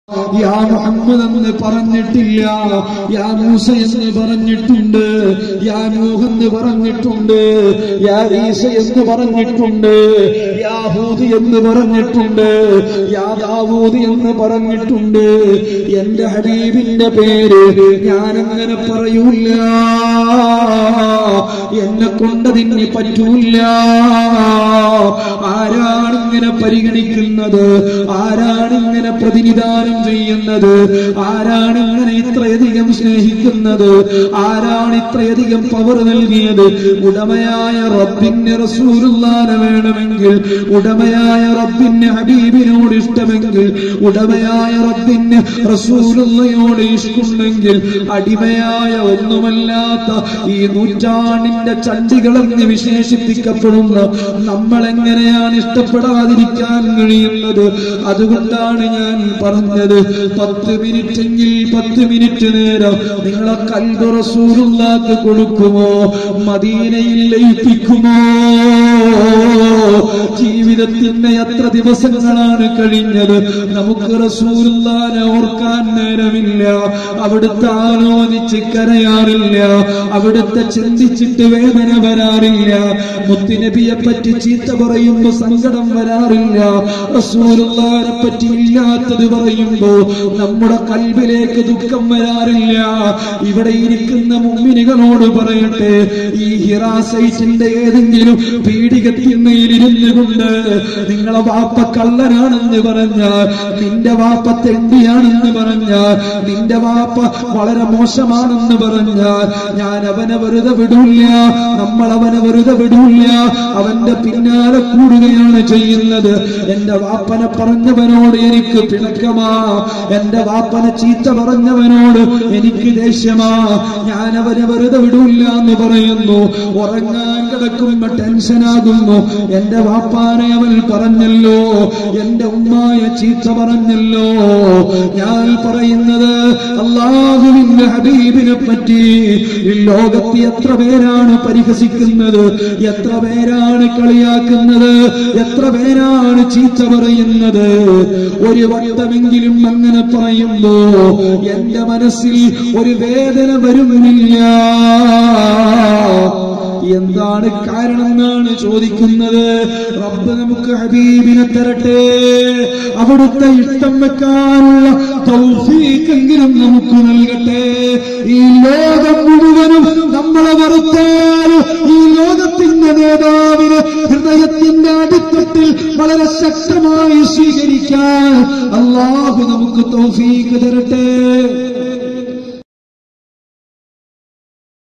യാ മുഹമ്മദ് എന്ന് പറഞ്ഞിട്ടില്ല യാ മൂസ എന്ന് പറഞ്ഞിട്ടുണ്ട് യാ നൂഹ് എന്ന് പറഞ്ഞിട്ടുണ്ട് യാ ഈസ എന്ന് പറഞ്ഞിട്ടുണ്ട് യാ ഹൂദ് എന്ന് പറഞ്ഞിട്ടുണ്ട് യാ ദാവൂദ് എന്ന് പറഞ്ഞിട്ടുണ്ട് എന്റെ ഹബീബിന്റെ പേര് ഞാനങ്ങനെ പറയൂല എന്നെ കൊണ്ടതിന് പറ്റൂല ആരാണ് ഇങ്ങനെ പരിഗണിക്കുന്നത് ആരാണ് ഇങ്ങനെ പ്രതിനിധാനം ചെയ്യുന്നത് ആരാണ് ഇങ്ങനെ ഇത്രയധികം സ്നേഹിക്കുന്നത് ആരാണ് ഇത്രയധികം പവർ നൽകിയത് ഉടമയായ റബ്ബിന് റസൂലുള്ളാനെ വേണമെങ്കിൽ ഉടമയായ റബ്ബിന് ഹബീബിനോട് ഇഷ്ടമെങ്കിൽ ഉടമയായ റബ്ബിന് റസൂലുള്ളയോട് ഇഷ്ടമുണ്ടെങ്കിൽ അടിമയായ ഒന്നുമല്ലാത്ത ഈ നൂറ്റാണ്ടിന്റെ ചണ്ടികളെന്ന് വിശേഷിപ്പിക്കപ്പെടുന്ന നമ്മൾ എങ്ങനെയാണ് ഇഷ്ടപ്പെടാതിരിക്കാൻ കഴിയുന്നത് അതുകൊണ്ടാണ് ഞാൻ പറഞ്ഞത് പത്ത് മിനിറ്റെങ്കിൽ പത്ത് മിനിറ്റ് നേരം നിങ്ങളെ കൽബ് റസൂലുള്ളാക്ക് കൊടുക്കുമോ മദീനയിൽ ലയിപ്പിക്കുമോ ജീവിതത്തിന്റെ എത്ര ദിവസങ്ങളാണ് കഴിഞ്ഞത് നമുക്ക് റസൂലുള്ളാനെ ഓർക്കാൻ നേരമില്ല അവിടുത്തെ ആലോചിച്ച് കരയാറില്ല അവിടുത്തെ ചിന്തിച്ചിട്ട് വേദന വരാറില്ല മുത്തുനബിയെ പറ്റി ചീത്ത പറയുമ്പോ സങ്കടം വരാറില്ല റസൂലുള്ളാനെ പറ്റി ഇല്ലാത്തത് പറയുമ്പോ നമ്മുടെ കൽബിലേക്ക് ദുഃഖം വരാറില്ല ഇവിടെ ഇരിക്കുന്ന മുമ്മിനികളോട് പറയട്ടെ ഈ ഹിറാസൈറ്റിന്റെ ഏതെങ്കിലും പീഡികത്തിന്മയിലിരുന്നു കൊണ്ട് നിങ്ങളെ വാപ്പ കള്ളനാണെന്ന് പറഞ്ഞാൽ നിന്റെ വാപ്പ തെണ്ടിയാണെന്ന് പറഞ്ഞാൽ നിന്റെ വാപ്പ വളരെ മോശമാണെന്ന് പറഞ്ഞാൽ ഞാൻ അവനെ വെറുതെ വിടൂല്ല നമ്മൾ അവനെ വെറുതെ വിടൂല്ല അവന്റെ പിന്നാലെ കൂടുകയാണ് ചെയ്യുന്നത് എന്റെ വാപ്പനെ പറഞ്ഞവനോട് എനിക്ക് പിണക്കമാ എന്റെ വാപ്പനെ ചീത്ത പറഞ്ഞവനോട് എനിക്ക് ദേഷ്യമാ ഞാൻ അവനെ വെറുതെ വിടൂല്ല എന്ന് പറയുന്നു ഉറങ്ങാൻ കിടക്കുമ്പോ ടെൻഷനാകുന്നു എന്റെ വാപ്പാനെ അവൻ പറഞ്ഞല്ലോ എന്റെ ഉമ്മായ ചീത്ത പറഞ്ഞല്ലോ ഞാൻ പറയുന്നത് അള്ളാഹുവിന്റെ ഹബീബിനെ പറ്റി ഈ ലോകത്ത് എത്ര പേരാണ് പരിഹസിക്കുന്നത് എത്ര പേരാണ് കളിയാക്കുന്നത് എത്ര പേരാണ് ചീത്ത പറയുന്നത് ഒരു വട്ടമെങ്കിലും അങ്ങനെ പറയുമ്പോ എന്റെ മനസ്സിൽ ഒരു വേദന വരുന്നില്ല എന്താണ് കാരണം എന്നാണ് ചോദിക്കുന്നത് റബ്ബ് നമുക്ക് ഹബീബിനെ തരട്ടെ അവിടുത്തെ ഇഷ്ടം വെക്കാനുള്ള തൗഫീക്കെങ്കിലും നമുക്ക് നൽകട്ടെ ഈ ലോകം മുഴുവനും നമ്മളെ വെറുത്താലും ഈ ലോകത്തിന്റെ നേതാവിന് ഹൃദയത്തിന്റെ അടിത്തട്ടിൽ വളരെ ശക്തമായി സ്വീകരിക്കാൻ അള്ളാഹു നമുക്ക് തൗഫീക്ക് തരട്ടെ